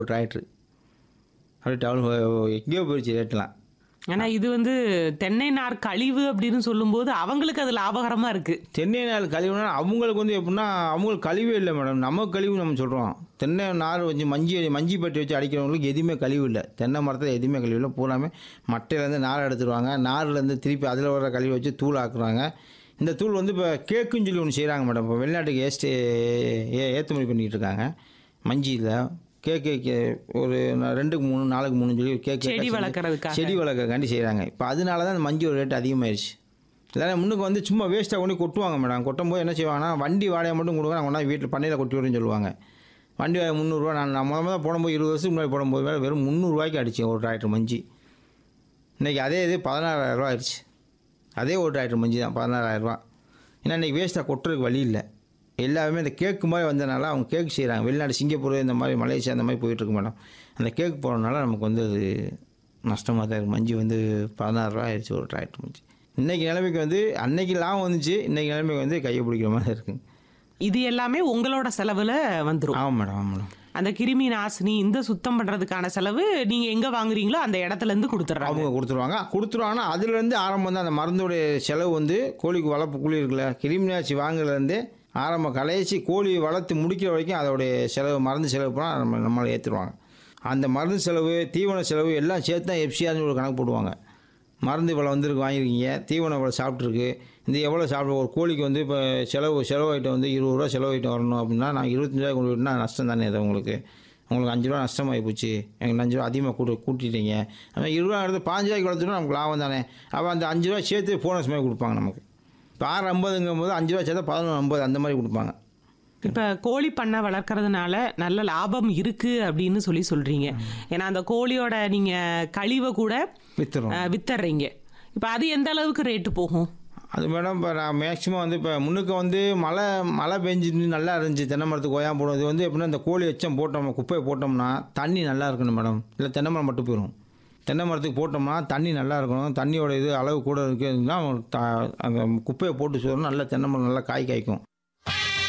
Tractor அப்படியே down எங்கேயோ போயிடுச்சு ரேட்லாம் ஆனா இது வந்து தென்னை நார் கழிவு அப்படின்னு சொல்லும்போது அவங்களுக்கு அது லாபகரமா இருக்கு தென்னை நார் கழிவுனா அவங்களுக்கு வந்து எப்படின்னா அவங்களுக்கு கழிவே இல்லை மேடம் நம்ம கழிவு நம்ம சொல்கிறோம் தென்னை நார் வச்சு மஞ்சி மஞ்சி பட்டி வச்சு அடிக்கிறவங்களுக்கு எதுவுமே கழிவு இல்லை தென்னை மரத்தில் எதுவுமே கழிவு இல்லை பூராமே மட்டையிலேருந்து நார் எடுத்துருவாங்க நார்லேருந்து திருப்பி அதில் வர கழிவு வச்சு தூள் ஆக்குறாங்க இந்த தூள் வந்து இப்போ கேக்குன்னு சொல்லி ஒன்று செய்கிறாங்க மேடம் இப்போ வெளிநாட்டுக்கு ஏஸ்ட்டு ஏ ஏற்றுமதி பண்ணிக்கிட்டு இருக்காங்க மஞ்சியில் கேக்கு கே ஒரு நா- ரெண்டுக்கு மூணு நாலுக்கு மூணு சொல்லி கேக் செடி வளர்க்கறதுக்காக. செடி வளர்க்கறக்காண்டி செய்கிறாங்க இப்போ அதனால தான் அந்த மஞ்சள் ரேட் அதிகமாயிருச்சு இல்லைன்னா முன்னுக்கு வந்து சும்மா வேஸ்ட்டாக கொண்டு கொட்டுவாங்க மேடம் கொட்டும் போது என்ன செய்வாங்கன்னா வண்டி வாடகை மட்டும் கொடுங்க நான் கொண்டா வீட்டில் பண்ணையில் கொட்டி விடுன்னு சொல்லுவாங்க வண்டி வாடகை முந்நூறுரூவா நான் நான் முத முதல் போடும்போது இருபது வருஷத்துக்கு முன்னாடி போடும்போது வேறு வெறும் முந்நூறுரூவாய்க்கு அடிச்சேன் ஒரு டிராக்டர் மஞ்சி இன்றைக்கி அதே இது பதினாறாயிரரூவா ஆயிடுச்சு அதே ஒரு டிராக்டர் மஞ்சி தான் பதினாறாயிரரூவா ஏன்னா இன்றைக்கி வேஸ்ட்டாக கொட்டுறதுக்கு வழி இல்லை எல்லாருமே இந்த கேக்கு மாதிரி வந்தனால அவங்க கேக் செய்கிறாங்க வெளிநாடு சிங்கப்பூர் இந்த மாதிரி மலேசியா அந்த மாதிரி போயிட்டுருக்கு மேடம் அந்த கேக் போகிறதுனால நமக்கு வந்து அது நஷ்டமாக தான் இருக்குது மஞ்சி வந்து பதினாறுரூவா ஆயிடுச்சு ஒரு டிராக்டர் மஞ்சி இன்றைக்கி நிலைமைக்கு வந்து அன்னைக்கு லாபம் வந்துச்சு இன்றைக்கி நிலைமைக்கு வந்து கையை பிடிக்கிற மாதிரி இருக்குங்க இது எல்லாமே உங்களோட செலவுல வந்துரும் ஆமாம் மேடம் ஆமாம் மேடம் அந்த கிருமி நாசினி இந்த சுத்தம் பண்றதுக்கான செலவு நீங்க எங்க வாங்குறீங்களோ அந்த இடத்துல இருந்து கொடுத்துட்றாங்க அவங்க கொடுத்துருவாங்க கொடுத்துருவாங்கன்னா அதுலேருந்து ஆரம்பம் தான் அந்த மருந்துடைய செலவு வந்து கோழிக்கு வளர்ப்பு கூலி இருக்குல்ல கிருமிநாச்சி வாங்குறதுலேருந்து ஆரம்பம் கடைசி கோழி வளர்த்து முடிக்கிற வரைக்கும் அதோடைய செலவு மருந்து செலவு போனால் நம்ம நம்மளை ஏற்றுருவாங்க அந்த மருந்து செலவு தீவன செலவு எல்லாம் சேர்த்து தான் எஃப்சிஆர்னு ஒரு கணக்கு போடுவாங்க மருந்து இவ்வளோ வந்திருக்கு வாங்கியிருக்கீங்க தீவனம் இவ்வளோ சாப்பிட்ருக்கு இந்த எவ்வளோ சாப்பிட ஒரு கோழிக்கு வந்து இப்போ செலவு செலவாயிட்டம் வந்து இருபது ரூபா செலவாயிட்டம் வரணும் அப்படின்னா நான் இருபத்தஞ்சாயிரம் கொண்டு விட்டுனா நஷ்டம் தானே அது உங்களுக்கு உங்களுக்கு அஞ்சு ரூபா நஷ்டமாகி போச்சு எங்களுக்கு அஞ்சு ரூபா அதிகமாக கூட்டு கூட்டிட்டீங்க ஆனால் இருபது ரூபா எடுத்து பாஞ்சு ரூபாய்க்கு வளர்த்துட்டா நமக்கு லாபம் தானே அப்போ அந்த அஞ்சு ரூபா சேர்த்து போனஸ் மாதிரி கொடுப்பாங்க நமக்கு இப்போ ஆறு ஐம்பதுங்கும் போது அஞ்சு ரூபா சேர்த்தா பதினொன்று ஐம்பது அந்த மாதிரி கொடுப்பாங்க இப்ப கோழி பண்ணை வளர்க்கறதுனால நல்ல லாபம் இருக்கு அப்படின்னு சொல்லி சொல்றீங்க ஏன்னா அந்த கோழியோட நீங்க கழிவை கூட வித்துறோம் அஹ், வித்தர்றீங்க இப்ப அது எந்த அளவுக்கு ரேட்டு போகும் அது மேடம் இப்போ நான் மேக்ஸிமம் வந்து இப்போ முன்னுக்கு வந்து மழை மழை பெஞ்சு நல்லா இருந்துச்சு தென்னை மரத்துக்கு ஓயாம போடும் இது வந்து எப்படின்னா இந்த கோழி எச்சம் போட்டோம் குப்பையை போட்டோம்னா தண்ணி நல்லா இருக்கணும் மேடம் இல்லை தென்னை மரம் மட்டும் போயிடும் தென்னை மரத்துக்கு போட்டோம்னா தண்ணி நல்லா இருக்கணும் தண்ணியோட இது அளவு கூட இருக்குதுன்னா த- அந்த குப்பையை போட்டு சொல்லணும் நல்லா தென்னை மரம் நல்லா காய் காய்க்கும்